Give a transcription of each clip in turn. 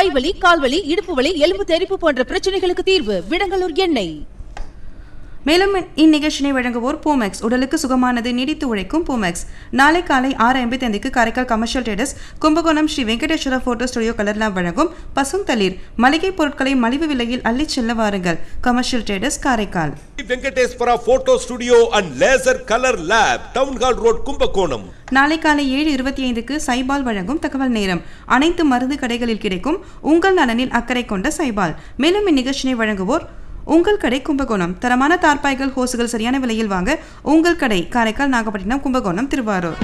கைவலி கால்வலி இடுப்பு வலி எலும்பு தெறிப்பு போன்ற பிரச்சனைகளுக்கு தீர்வு விடங்கலூர் எண்ணெய் மேலும் இந்நிகழ்ச்சியை வழங்குவோர் போமெக்ஸ் உடலுக்கு சுகமானது நீடித்து உழைக்கும் போமெக்ஸ் நாளை காலை ஆறு ஐம்பத்தி ஐந்துக்கு Karaikal commercial traders Kumbakonam Sri Venkateswara photo studio கலர்லாம் வழங்கும் பசுந்தளிர் மளிகை பொருட்களை மலிவு விலையில் அள்ளிச் செல்ல வாருங்கள் commercial traders Karaikal Venkateswara photo studio and laser colour lab town hall road Kumbakonam நாளை காலை ஏழு இருபத்தி ஐந்துக்கு சைபால் வழங்கும் தகவல் நேரம் அனைத்து மருந்து கடைகளில் கிடைக்கும் உங்கள் நலனில் அக்கறை கொண்ட சைபால் மேலும் இந்நிகழ்ச்சியை வழங்குவோர் உங்கள் கடை கும்பகோணம் தரமான தார்பாய்கள் ஹோசுகள் சரியான விலையில் வாங்க உங்கள் கடை காரைக்கால் நாகப்பட்டினம் கும்பகோணம் திருவாரூர்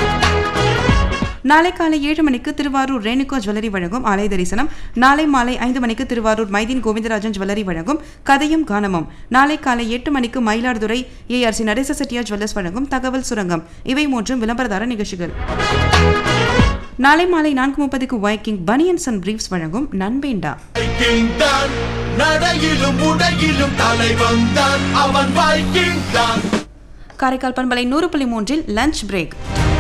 நாளை காலை ஏழு மணிக்கு திருவாரூர் ரேணுகா ஜுவல்லரி வழங்கும் ஆலய தரிசனம் நாளை மாலை ஐந்து மணிக்கு திருவாரூர் மைதீன் கோவிந்தராஜன் ஜுவல்லரி வழங்கும் கதையும் கானமும் நாளை காலை எட்டு மணிக்கு மயிலாடுதுறை ஏஆர்சி நடேச செட்டியார் ஜுவல்லர்ஸ் வழங்கும் தகவல் சுரங்கம் இவை மூன்றும் விளம்பரதார நிகழ்ச்சிகள் நாளை மாலை நான்கு முப்பதுக்கு வைக்கிங் பனியன்ஸ் அண்ட் பிரீஃப்ஸ் வழங்கும் நண்பேண்டா வைக்கிங் தான் நடையிலும் உடையிலும் தலைவன் தான் அவன் வைக்கிங் தான் காரைக்கால் பண்பலை நூறு புள்ளி மூன்றில் லஞ்ச் பிரேக்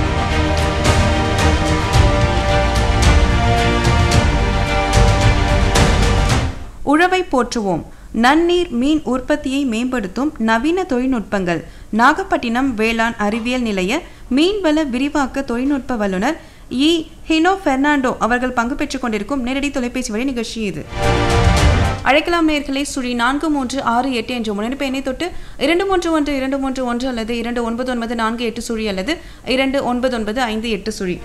உழவை போற்றுவோம் நன்னீர் மீன் உற்பத்தியை மேம்படுத்தும் நவீன தொழில்நுட்பங்கள் நாகப்பட்டினம் வேளாண் அறிவியல் நிலைய மீன்வள விரிவாக்க தொழில்நுட்ப வல்லுநர் இ ஹினோ பெர்னாண்டோ அவர்கள் பங்கு பெற்றுக் கொண்டிருக்கும் நேரடி தொலைபேசி வழி நிகழ்ச்சி இது அழைக்கலாம் நேர்களை சுழி நான்கு மூன்று ஆறு எட்டு என்ற முன்னெடுப்பு எண்ணை தொட்டு இரண்டு மூன்று ஒன்று இரண்டு மூன்று ஒன்று அல்லது இரண்டு ஒன்பது ஒன்பது நான்கு எட்டு சுழி அல்லது இரண்டு ஒன்பது ஒன்பது ஐந்து எட்டு சுழி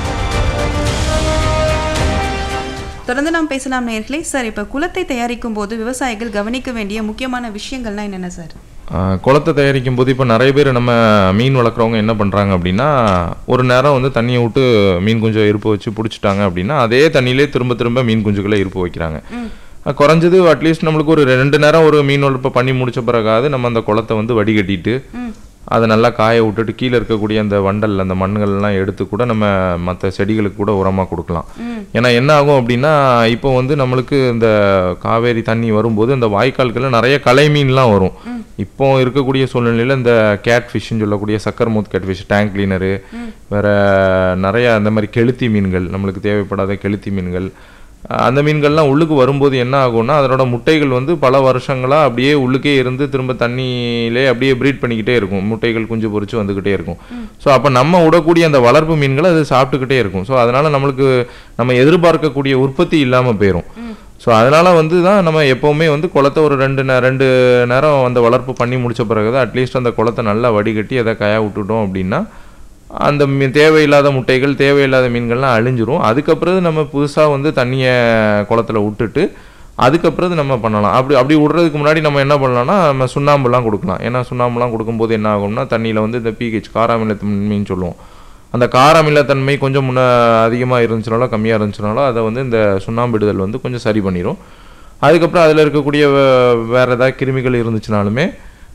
தொடர்ந்து நாம் பேசலாம் நேர்களே சார் இப்போ குளத்தை தயாரிக்கும் போது விவசாயிகள் கவனிக்க வேண்டிய முக்கியமான விஷயங்கள்லாம் என்னென்ன சார் ஆஹ் குளத்தை தயாரிக்கும் போது இப்போ நிறைய பேர் நம்ம மீன் வளர்க்குறவங்க என்ன பண்ணுறாங்க அப்படின்னா ஒரு நேரம் வந்து தண்ணியை விட்டு மீன் குஞ்சை இருப்பு வச்சு பிடிச்சிட்டாங்க அப்படின்னா அதே தண்ணியிலே திரும்ப திரும்ப மீன் குஞ்சுகளை இருப்பு வைக்கிறாங்க அஹ் குறைஞ்சது அட்லீஸ்ட் நம்மளுக்கு ஒரு ரெண்டு நேரம் ஒரு மீன் வளர்ப்பை பண்ணி முடிச்ச பிறகாவது நம்ம அந்த குளத்தை வந்து வடிகட்டிட்டு அதை நல்லா காய விட்டுட்டு கீழே இருக்கக்கூடிய அந்த வண்டல் அந்த மண்ணுகள்லாம் எடுத்து கூட நம்ம மற்ற செடிகளுக்கு கூட உரமாக கொடுக்கலாம் ஏன்னா என்ன ஆகும் அப்படின்னா இப்போ வந்து நம்மளுக்கு இந்த காவேரி தண்ணி வரும்போது இந்த வாய்க்கால்களில் நிறைய கலை மீன்லாம் வரும் இப்போ இருக்கக்கூடிய சூழ்நிலையில் இந்த கேட் ஃபிஷ்னு சொல்லக்கூடிய sucker mouth cat fish tank cleaner வேற நிறைய அந்த மாதிரி கெளுத்தி மீன்கள் நம்மளுக்கு தேவைப்படாத கெளுத்தி மீன்கள் அஹ் அந்த மீன்கள்லாம் உள்ளுக்கு வரும்போது என்ன ஆகும்னா அதனோட முட்டைகள் வந்து பல வருஷங்களா அப்படியே உள்ளுக்கே இருந்து திரும்ப தண்ணியிலே அப்படியே ப்ரீட் பண்ணிக்கிட்டே இருக்கும் முட்டைகள் குஞ்சு பொரிச்சு வந்துக்கிட்டே இருக்கும் ஸோ அப்போ நம்ம விடக்கூடிய அந்த வளர்ப்பு மீன்களை அது சாப்பிட்டுக்கிட்டே இருக்கும் ஸோ அதனால நம்மளுக்கு நம்ம எதிர்பார்க்கக்கூடிய உற்பத்தி இல்லாமல் போயிடும் ஸோ அதனால வந்து தான் நம்ம எப்போவுமே வந்து குளத்தை ஒரு ரெண்டு நே ரெண்டு நேரம் அந்த வளர்ப்பு பண்ணி முடிச்ச பிறகு தான் அட்லீஸ்ட் அந்த குளத்தை நல்லா வடிகட்டி அதை கயா விட்டுட்டோம் அப்படின்னா அந்த மீ- தேவையில்லாத முட்டைகள் தேவையில்லாத மீன்கள்லாம் அழிஞ்சிரும் அதுக்கப்புறம் நம்ம புதுசாக வந்து தண்ணியை குளத்துல விட்டுட்டு அதுக்கப்புறம் நம்ம பண்ணலாம் அப்படி அப்படி விடுறதுக்கு முன்னாடி நம்ம என்ன பண்ணலாம்னா நம்ம சுண்ணாம்புலாம் கொடுக்கலாம் ஏன்னா சுண்ணாம்புலாம் கொடுக்கும்போது என்ன ஆகும்னா தண்ணியில் வந்து இந்த பிஹெச் காராமிலத்தன்மைன்னு சொல்லுவோம் அந்த காரமில்லத்தன்மை கொஞ்சம் முன்ன அதிகமாக இருந்துச்சுனாலோ கம்மியாக இருந்துச்சுனாலோ அதை வந்து இந்த சுண்ணாம்பிடுதல் வந்து கொஞ்சம் சரி பண்ணிடும் அதுக்கப்புறம் அதில் இருக்கக்கூடிய வே- வேற ஏதாவது கிருமிகள் இருந்துச்சுனாலுமே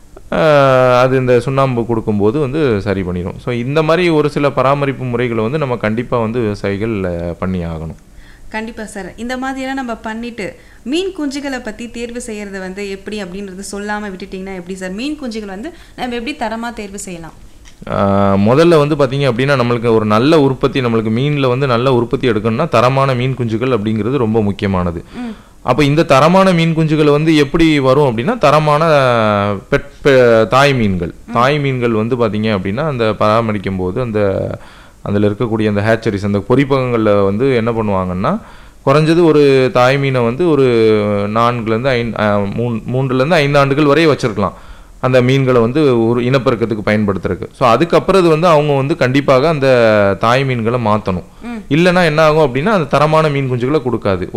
ஆஹ், அது இந்த சுண்ணாம்பு கொடுக்கும்போது வந்து சரி பண்ணிடும் ஸோ இந்த மாதிரி ஒரு சில பராமரிப்பு முறைகளை வந்து நம்ம கண்டிப்பாக வந்து விவசாயிகள் அஹ், பண்ணி ஆகணும் கண்டிப்பா சார் இந்த மாதிரியெல்லாம் நம்ம பண்ணிட்டு மீன் குஞ்சுகளை பத்தி தேர்வு செய்யறது வந்து எப்படி அப்படின்றது சொல்லாம விட்டுட்டீங்கன்னா எப்படி சார் மீன் குஞ்சுகள் வந்து நம்ம எப்படி தரமா தேர்வு செய்யலாம் ஆஹ், முதல்ல வந்து பார்த்தீங்க அப்படின்னா நம்மளுக்கு ஒரு நல்ல உற்பத்தி நம்மளுக்கு மீனில் வந்து நல்ல உற்பத்தி எடுக்கணும்னா தரமான மீன் குஞ்சுகள் அப்படிங்கிறது ரொம்ப முக்கியமானது அப்போ இந்த தரமான மீன் குஞ்சுகள் வந்து எப்படி வரும் அப்படின்னா தரமான பெட் பெ- தாய் மீன்கள் தாய் மீன்கள் வந்து பார்த்தீங்க அப்படின்னா அந்த பராமரிக்கும் போது அந்த அதில் இருக்கக்கூடிய அந்த ஹேச்சரிஸ் அந்த பொறிப்பகங்களில் வந்து என்ன பண்ணுவாங்கன்னா குறைஞ்சது ஒரு தாய் மீனை வந்து ஒரு நான்குலேருந்து ஐந்து மூணு மூன்றுலேருந்து ஐந்து ஆண்டுகள் வரை வச்சிருக்கலாம் அந்த மீன்களை வந்து ஒரு இனப்பெருக்கத்துக்கு பயன்படுத்துறதுக்கு ஸோ அதுக்கப்புறம் இது வந்து அவங்க வந்து கண்டிப்பாக அந்த தாய் மீன்களை மாற்றணும் இல்லைன்னா என்ன ஆகும் அப்படின்னா அந்த தரமான மீன் குஞ்சுகளை கொடுக்காது